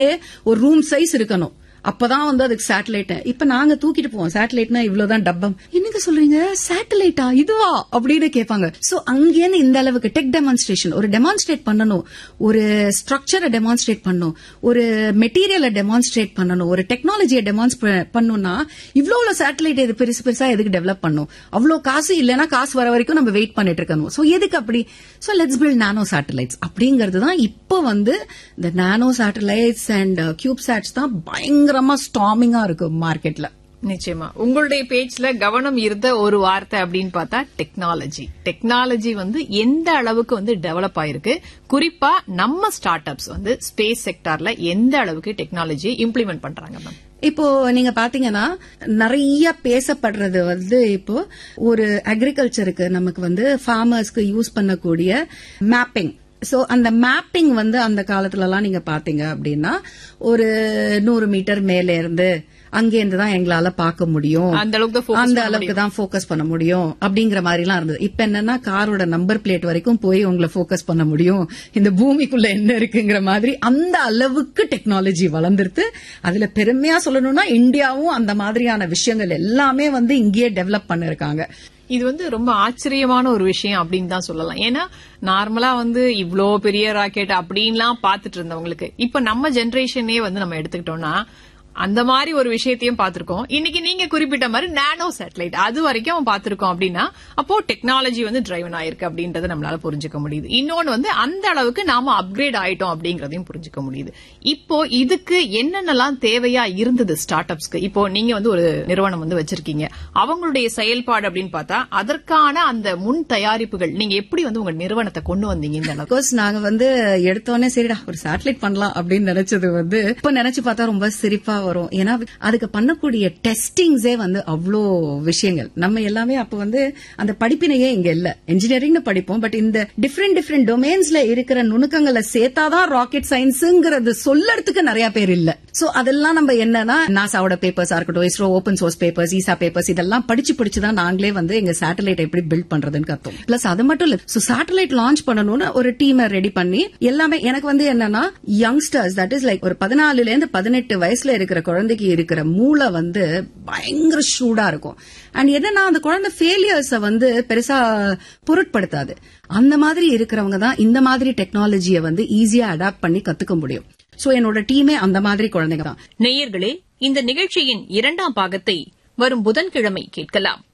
ஒரு room size இருக்கணும் அப்பதான் வந்து அதுக்கு சேட்டலைட் இப்ப நாங்க தூக்கிட்டு போவோம் சேட்டலைட்னா இவ்வளவுதான் டப்பம் என்னங்க சொல்றீங்க சேட்டலைட்டா இதுவா அப்படின்னு கேட்பாங்க சோ அங்கேருந்து இந்த அளவுக்கு டெக் டெமான்ஸ்ட்ரேஷன் ஒரு டெமான்ஸ்ட்ரேட் பண்ணணும் ஒரு ஸ்ட்ரக்சரை டெமான்ஸ்ட்ரேட் பண்ணணும் ஒரு மெட்டீரியலை டெமான்ஸ்ட்ரேட் பண்ணணும் ஒரு டெக்னாலஜியை டெமான்ஸ்ட்ரேட் பண்ணணும்னா இவ்வளவு சேட்டலைட் இது பெருசு பெருசா எதுக்கு டெவலப் பண்ணும் அவ்வளவு காசு இல்லைன்னா காசு வர வரைக்கும் நம்ம வெயிட் பண்ணிட்டு இருக்கணும் சோ எதுக்கு அப்படி so let's build nano satellites அப்படிங்கிறது தான் இப்போ வந்து இந்த nano satellites and cube sats தான் பயங்கரமா ஸ்டாமிங்கா இருக்கு மார்க்கெட்ல நிச்சயமா உங்களுடைய பேஜ்ல கவனம் இருந்த ஒரு வார்த்தை அப்படின்னு பார்த்தா டெக்னாலஜி டெக்னாலஜி வந்து எந்த அளவுக்கு வந்து டெவலப் ஆயிருக்கு குறிப்பா நம்ம ஸ்டார்ட் அப்ஸ் வந்து ஸ்பேஸ் செக்டார்ல எந்த அளவுக்கு டெக்னாலஜியை இம்ப்ளிமெண்ட் பண்றாங்க மேம் இப்போ நீங்க பாத்தீங்கன்னா நிறைய பேசப்படுறது வந்து இப்போ ஒரு அக்ரிகல்ச்சருக்கு நமக்கு வந்து ஃபார்மர்ஸ்க்கு யூஸ் பண்ணக்கூடிய மேப்பிங் சோ அந்த மேப்பிங் வந்து அந்த காலத்துல எல்லாம் நீங்க பாத்தீங்க அப்படின்னா ஒரு நூறு மீட்டர் மேல இருந்து அங்கேருந்து தான் எங்களால பார்க்க முடியும் அந்த அளவுக்கு தான் focus அந்த பண்ண அளவுக்கு தான் ஃபோக்கஸ் பண்ண முடியும் அப்படிங்கிற மாதிரி எல்லாம் இருந்தது இப்ப என்னன்னா காரோட நம்பர் பிளேட் வரைக்கும் போய் உங்களை ஃபோக்கஸ் பண்ண முடியும் இந்த பூமிக்குள்ள என்ன இருக்குங்கிற மாதிரி அந்த அளவுக்கு டெக்னாலஜி வளர்ந்துருது அதுல பெருமையா சொல்லணும்னா இந்தியாவும் அந்த மாதிரியான விஷயங்கள் எல்லாமே வந்து இங்கேயே டெவலப் பண்ணிருக்காங்க இது வந்து ரொம்ப ஆச்சரியமான ஒரு விஷயம் அப்படின்னு தான் சொல்லலாம் ஏன்னா நார்மலா வந்து இவ்ளோ பெரிய ராக்கெட் அப்படின்லாம் பாத்துட்டு இருந்தவங்களுக்கு இப்ப நம்ம ஜெனரேஷனே வந்து நம்ம எடுத்துக்கிட்டோம்னா அந்த மாதிரி ஒரு விஷயத்தையும் பார்த்திருக்கோம் இன்னைக்கு நீங்க குறிப்பிட்ட மாதிரி நானோ சேட்டலைட் அது வரைக்கும் பார்த்திருக்கோம் அப்படின்னா அப்போ டெக்னாலஜி வந்து டிரைவன் ஆயிருக்கு அப்படின்றத நம்மளால புரிஞ்சுக்க முடியுது இன்னொன்னு வந்து அந்த அளவுக்கு நாம அப்கிரேட் ஆயிட்டோம் அப்படிங்கறதையும் புரிஞ்சுக்க முடியுது இப்போ இதுக்கு என்னென்னலாம் தேவையா இருந்தது ஸ்டார்ட் அப்ஸ்க்கு இப்போ நீங்க வந்து ஒரு நிறுவனம் வந்து வச்சிருக்கீங்க அவங்களுடைய செயல்பாடு அப்படின்னு பார்த்தா அதற்கான அந்த முன் தயாரிப்புகள் நீங்க எப்படி வந்து உங்க நிறுவனத்தை கொண்டு வந்தீங்க இந்த அளவுக்கு கோர்ஸ் நாங்க வந்து எடுத்தோடனே சரிடா ஒரு சேட்டலைட் பண்ணலாம் அப்படின்னு நினைச்சது வந்து இப்ப நினைச்சு பார்த்தா ரொம்ப சிரிப்பா வரும் ஏன்னா அதுக்கு பண்ணக்கூடிய டெஸ்டிங்ஸே வந்து அவ்வளோ விஷயங்கள் நம்ம எல்லாமே அப்ப வந்து அந்த படிப்பினையே இங்க இல்ல இன்ஜினியரிங்னு படிப்போம் பட் இந்த டிஃப்ரெண்ட் டிஃப்ரெண்ட் டொமைன்ஸ்ல இருக்கிற நுணுக்கங்களை சேர்த்தாதான் ராக்கெட் சயின்ஸுங்கிறது சொல்லறதுக்கு நிறைய பேர் இல்ல சோ அதெல்லாம் நம்ம என்னன்னா நாசாவோட பேப்பர்ஸா இருக்கட்டும் ISRO open source papers ESA papers இதெல்லாம் படிச்சு படிச்சு தான் நாங்களே வந்து எங்க சேட்டலைட் எப்படி பில்ட் பண்றதுன்னு கத்தோம் பிளஸ் அது மட்டும் இல்ல சோ சேட்டலைட் லான்ச் பண்ணணும்னு ஒரு டீமை ரெடி பண்ணி எல்லாமே எனக்கு வந்து என்னன்னா யங்ஸ்டர்ஸ் தட் இஸ் லைக் ஒரு பதினாலுல இருந்து பதினெட்டு வயசுல இருக்கிற குழந்தைக்கு இருக்கிற மூளை வந்து பயங்கர ஷூடா இருக்கும் அண்ட் என்னன்னா அந்த குழந்தை ஃபெயிலியர்ஸ வந்து பெருசா பொருட்படுத்தாது அந்த மாதிரி இருக்கிறவங்க தான் இந்த மாதிரி டெக்னாலஜியை வந்து ஈஸியா அடாப்ட் பண்ணி கத்துக்க முடியும் சோ என்னோட டீமே அந்த மாதிரி குழந்தைங்க தான் நேயர்களே இந்த நிகழ்ச்சியின் இரண்டாம் பாகத்தை வரும் புதன்கிழமை கேட்கலாம்